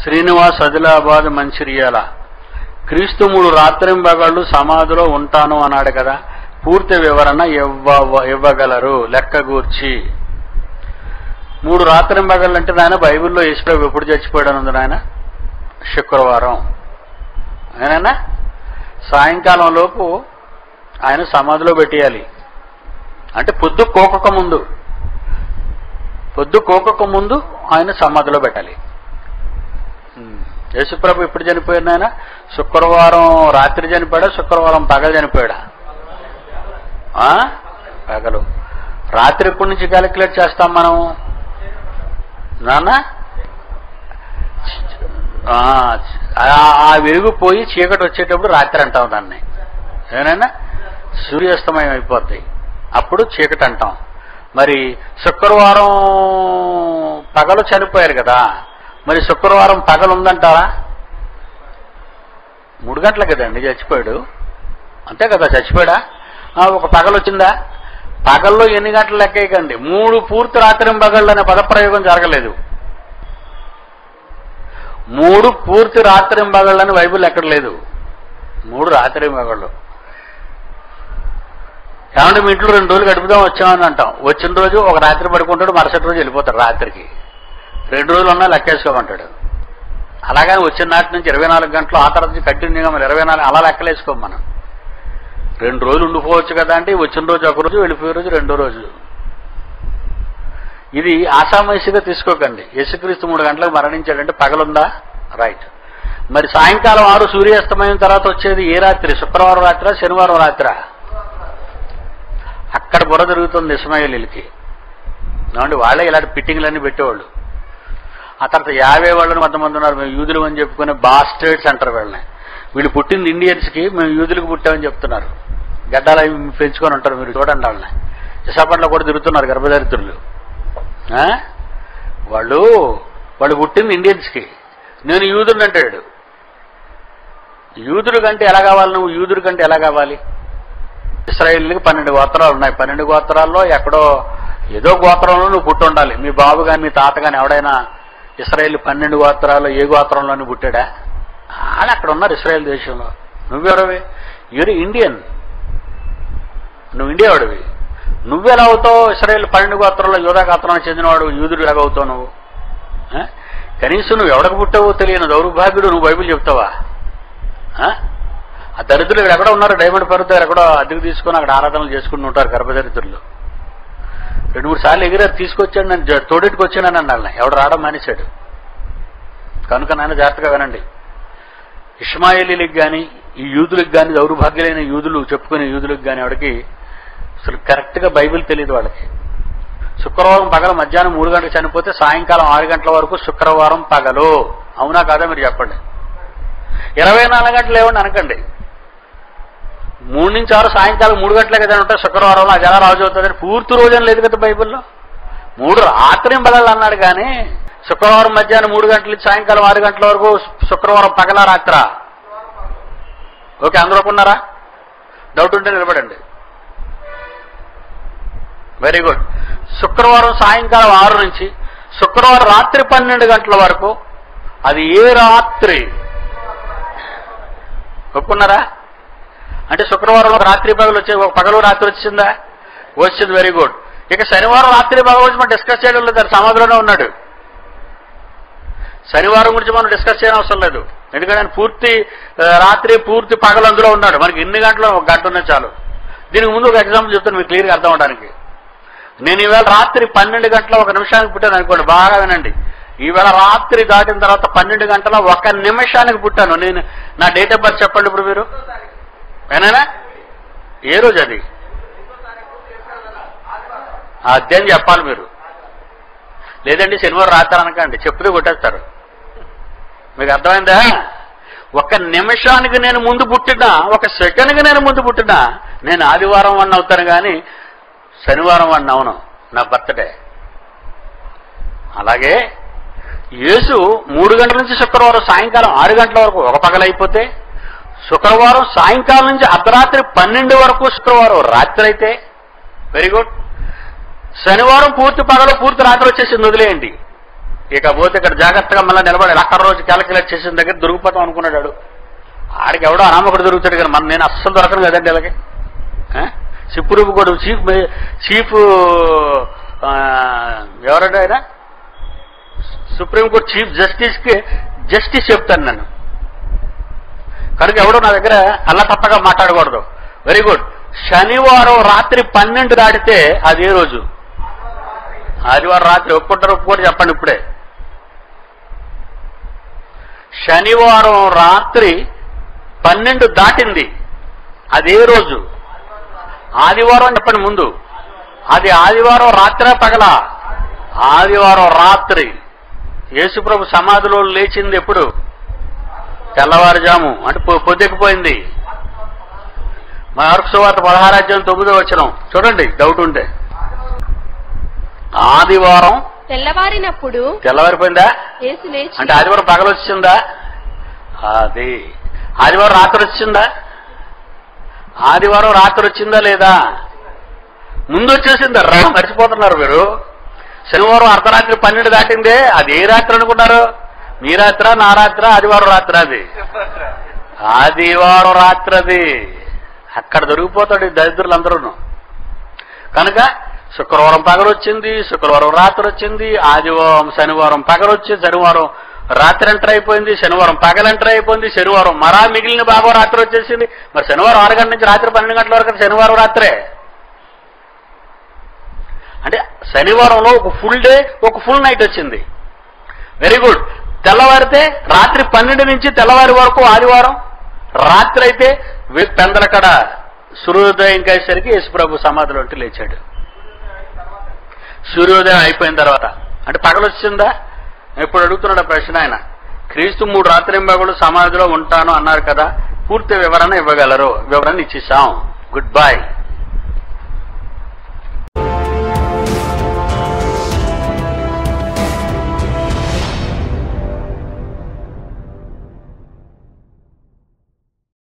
శ్రీనివాస్ ఆదిలాబాద్ మంచిర్యాల క్రీస్తు మూడు రాత్రింబగళ్ళు సమాధిలో ఉంటాను అన్నాడు కదా పూర్తి వివరణ ఇవ్వ ఇవ్వగలరు లెక్క గూర్చి మూడు రాత్రింబగళ్ళు అంటే నాయన బైబిల్లో యేసుప్రభు ఎప్పుడు చచ్చిపోయాడు ఉంది నాయన శుక్రవారం ఆయననా సాయంకాలం లోపు ఆయన సమాధిలో పెట్టేయాలి అంటే పొద్దు కోకక ముందు పొద్దు కోకక ముందు ఆయన సమాధిలో పెట్టాలి ఉమ్. యేసుప్రభు ఎప్పుడు చనిపోయాడు ఆయన శుక్రవారం రాత్రి చనిపోయాడా శుక్రవారం పగలు చనిపోయాడా ఆ? పగలు రాత్రి ఎప్పటి నుంచి క్యాలిక్యులేట్ చేస్తాం మనం నాన్న ఆ, ఆ- ఆ వెలుగు పోయి చీకటి వచ్చేటప్పుడు రాత్రి అంటాం దాన్ని ఏమైనా సూర్యాస్తమయం అయిపోద్ది అప్పుడు చీకటి అంటాం మరి శుక్రవారం పగలు చనిపోయారు కదా మరి శుక్రవారం పగలు ఉందంటారా మూడు గంటల కదండి చచ్చిపోయాడు అంతే కదా చచ్చిపోయాడా ఆ, ఒక పగలు వచ్చిందా పగల్లో ఎన్ని గంటలు లెక్కేయకండి మూడు పూర్తి రాత్రి పగళ్ళు అనే పదప్రయోగం జరగలేదు మూడు పూర్తి రాత్రి పగళ్ళని బైబిల్ ఎక్కడ లేదు మూడు రాత్రి పగళ్ళు ఏమంటే మీ ఇంట్లో రెండు రోజులు గడుపుదాం వచ్చామని అంటాం వచ్చిన రోజు ఒక రాత్రి పడుకుంటాడు మరుసటి రోజు వెళ్ళిపోతాడు రాత్రికి రెండు రోజులు ఉన్నా లెక్కేసుకోమంటాడు అలాగని వచ్చిన నాటి నుంచి ఇరవై నాలుగు గంటలు ఆ తర్వాత నుంచి కంటిన్యూగా మరి ఇరవై నాలుగు అలా లెక్కలేసుకోం మనం రెండు రోజులు ఉండిపోవచ్చు కదా అంటే వచ్చిన రోజు ఒక రోజు వెళ్ళిపోయే రోజు రెండో రోజు ఇది ఆసామయసిగా తీసుకోకండి యేసుక్రీస్తు మూడు గంటలకు మరణించాడంటే పగలుందా రైట్ మరి సాయంకాలం ఆరు సూర్యాస్తమయం తర్వాత వచ్చేది ఏ రాత్రి శుక్రవారం రాత్రా శనివారం రాత్రా అక్కడ బుర్ర జరుగుతుంది ఇస్మాయిలీలకి ఏమంటే వాళ్ళే ఇలాంటి పిట్టింగ్లన్నీ పెట్టేవాళ్ళు ఆ తర్వాత యాభై వాళ్ళని కొంతమంది ఉన్నారు మేము యూదులు అని చెప్పుకునే బాస్టర్డ్స్ అంటారు వీళ్ళని వీళ్ళు పుట్టింది ఇండియన్స్కి మేము యూదులకు పుట్టామని చెప్తున్నారు గడ్డాలు అవి పెంచుకొని ఉంటారు మీరు చూడండి వాళ్ళని విశాఖపట్నంలో కూడా తిరుగుతున్నారు గర్భదరిద్రులు ఆ? వాళ్ళు వాళ్ళు పుట్టింది ఇండియన్స్కి నేను యూదుడు అంటాడు యూదుడు కంటే ఎలా కావాలి నువ్వు యూదుడు కంటే ఎలా కావాలి ఇస్రాయిల్కి పన్నెండు గోత్రాలు ఉన్నాయి పన్నెండు గోత్రాల్లో ఎక్కడో ఏదో గోత్రంలో నువ్వు పుట్టి ఉండాలి మీ బాబు కానీ మీ తాత కానీ ఎవడైనా ఇస్రాయేల్ పన్నెండు గోత్రాలు ఏ గోత్రంలోని పుట్టాడా వాళ్ళు అక్కడ ఉన్నారు ఇస్రాయేల్ దేశంలో నువ్వెవరవి యూరి ఇండియన్ నువ్వు ఇండియా వాడివి నువ్వెలా అవుతావు ఇస్రాయేల్ పన్నెండు గోత్రంలో యోధా గోత్రానికి చెందినవాడు యూదుడు ఎలాగ అవుతావు నువ్వు ఆ? కనీసం నువ్వు ఎవడకు పుట్టావో తెలియని దౌర్భాగ్యుడు నువ్వు బైబిల్ చెప్తావా ఆ? ఆ దరిద్రులు ఇక్కడ ఎక్కడో ఉన్నారు డైమండ్ పర్వతం దగ్గర ఎక్కడో అద్దెకు తీసుకొని అక్కడ ఆరాధనలు చేసుకుంటూ ఉంటారు గర్భదరిద్రులు రెండు మూడు సార్లు ఎగిరారు తీసుకొచ్చాడు నన్ను జ- తోడెట్టుకు వచ్చానని అన్నాళ్ళని ఎవడు రావడం మానేశాడు కనుక నాయన జాగ్రత్తగా వినండి ఇష్మాయిలీలకు కానీ ఈ యూదులకు కానీ దౌర్భాగ్యులైన యూదులు చెప్పుకునే యూదులకు కానీ ఎవడికి అసలు కరెక్ట్గా బైబిల్ తెలియదు వాళ్ళకి శుక్రవారం పగలు మధ్యాహ్నం మూడు గంటలకు చనిపోతే సాయంకాలం ఆరు గంటల వరకు శుక్రవారం పగలు అవునా కాదా మీరు చెప్పండి ఇరవై నాలుగు గంటలు ఏమని అనకండి మూడు నుంచి ఆరు సాయంకాలం మూడు గంటలే కదా ఉంటాయి శుక్రవారం అది ఎలా రాజు అవుతుందని పూర్తి రోజని లేదు కదా బైబిల్లో మూడు రాత్రి పగలు అన్నాడు కానీ శుక్రవారం మధ్యాహ్నం మూడు గంటల నుంచి సాయంకాలం ఆరు గంటల వరకు శుక్రవారం పగల రాత్రా ఓకే అందరూ ఉన్నారా డౌట్ ఉంటే నిలబడండి వెరీ గుడ్ శుక్రవారం సాయంకాలం ఆరు నుంచి శుక్రవారం రాత్రి పన్నెండు గంటల వరకు అది ఏ రాత్రి ఒప్పుకున్నారా అంటే శుక్రవారం ఒక రాత్రి పగలు వచ్చే ఒక పగలు రాత్రి వచ్చిందా వచ్చింది వెరీ గుడ్ ఇక శనివారం రాత్రి పగలు వచ్చి మనం డిస్కస్ చేయడం లేదు దాని సమాధిలోనే ఉన్నాడు శనివారం గురించి మనం డిస్కస్ చేయడం అవసరం లేదు ఎందుకంటే ఆయన పూర్తి ఆ, రాత్రి పూర్తి పగలు అందులో ఉన్నాడు మనకి ఎన్ని గంటలు ఒక గంట ఉన్నాయి చాలు దీనికి ముందు ఒక ఎగ్జాంపుల్ చెప్తాను మీకు క్లియర్గా అర్థం అవడానికి నేను ఈవేళ రాత్రి పన్నెండు గంటల ఒక నిమిషానికి పుట్టాను అనుకోండి బాగా వినండి ఈవేళ రాత్రి దాటిన తర్వాత పన్నెండు గంటల ఒక నిమిషానికి పుట్టాను నేను నా డేట్ ఆఫ్ బర్త్ చెప్పండి ఇప్పుడు మీరు ఏనానా ఏ రోజు అది ఆ అధ్యాయం చెప్పాలి మీరు లేదండి శనివారం రాత్రి అనకండి చెప్పుదే కొట్టేస్తారు మీకు అర్థమైందా ఒక నిమిషానికి నేను ముందు పుట్టినా ఒక సెకండ్కి నేను ముందు పుట్టినా నేను ఆదివారం వన్ అవుతాను కానీ శనివారం వన్ అవును నా బర్త్డే అలాగే యేసు మూడు గంటల నుంచి శుక్రవారం సాయంకాలం ఆరు గంటల వరకు ఒక పగలైపోతే శుక్రవారం సాయంకాలం నుంచి అర్ధరాత్రి పన్నెండు వరకు శుక్రవారం రాత్రి అయితే వెరీ గుడ్ శనివారం పూర్తి పగలు పూర్తి రాత్రి వచ్చేసింది వదిలేయండి ఇకపోతే ఇక్కడ జాగ్రత్తగా మళ్ళీ నిలబడి అక్కడ రోజు క్యాలిక్యులేట్ చేసిన దగ్గర దొరికిపోతాం అనుకున్నాడు వాడు. ఆడికి ఎవడో అనామకుడు దొరుకుతాడు కానీ మన నేను అస్సలు దొరకను కదండి ఇలాగే సిప్పురూపు కూడా చీఫ్ మే- చీఫ్ ఆ, ఎవరంటే ఆయన సుప్రీంకోర్టు చీఫ్ జస్టిస్ కి జస్టిస్ చెప్తాను నన్ను కనుక ఎవడో నా దగ్గర అల్ల తప్పగా మాట్లాడకూడదు వెరీ గుడ్ శనివారం రాత్రి పన్నెండు దాటితే అది ఏ రోజు ఆదివారం రాత్రి ఒప్పుకుంటారు ఒప్పుకోరు చెప్పండి ఇప్పుడే శనివారం రాత్రి పన్నెండు దాటింది అదే రోజు ఆదివారం అని చెప్పండి ముందు అది ఆదివారం రాత్రే పగల ఆదివారం రాత్రి యేసుప్రభు సమాధిలో లేచింది ఎప్పుడు తెల్లవారుజాము అంటే పొ- పొద్దెక్కిపోయింది మార్క్స్ వార్త పదహారాజ్యం తొమ్మిదో వచ్చిన చూడండి డౌట్ ఉంటే ఆదివారం తెల్లవారినప్పుడు తెల్లవారిపోయిందా యేసు లేచి అంటే ఆదివారం పగలు వచ్చిందా అది ఆదివారం రాత్రి వచ్చిందా ఆదివారం రాత్రి వచ్చిందా లేదా ముందు వచ్చేసిందా రా మర్చిపోతున్నారు మీరు శనివారం అర్ధరాత్రి పన్నెండు దాటిందే అది ఏ రాత్రి అనుకున్నారు మీ రాత్ర నా రాత్ర ఆదివారం రాత్రి అది ఆదివారం రాత్రి అది అక్కడ దొరికిపోతాడు ఈ దరిద్రులందరూ కనుక శుక్రవారం పగలు వచ్చింది శుక్రవారం రాత్రి వచ్చింది ఆదివారం శనివారం పగలు వచ్చి శనివారం రాత్రి ఎంటర్ అయిపోయింది శనివారం పగలు ఎంటర్ అయిపోయింది శనివారం మరా మిగిలిన బాబా రాత్రి వచ్చేసింది మరి శనివారం ఆరు గంటల నుంచి రాత్రి పన్నెండు గంటల వరకు శనివారం రాత్రే అంటే శనివారంలో ఒక ఫుల్ డే ఒక ఫుల్ నైట్ వచ్చింది వెరీ గుడ్ తెల్లవారితే రాత్రి పన్నెండు నుంచి తెల్లవారి వరకు ఆదివారం రాత్రి అయితే వి- పెందలకడ సూర్యోదయం కాసేసరికి యేసుప్రభు సమాధిలో ఉంటే లేచాడు సూర్యోదయం అయిపోయిన తర్వాత అంటే పగలు వచ్చిందా ఇప్పుడు అడుగుతున్నాడు ఆ ప్రశ్న ఆయన క్రీస్తు మూడు రాత్రింబగలు సమాధిలో ఉంటాను అన్నారు కదా పూర్తి వివరణ ఇవ్వగలరు వివరణ ఇచ్చేసాం గుడ్ బై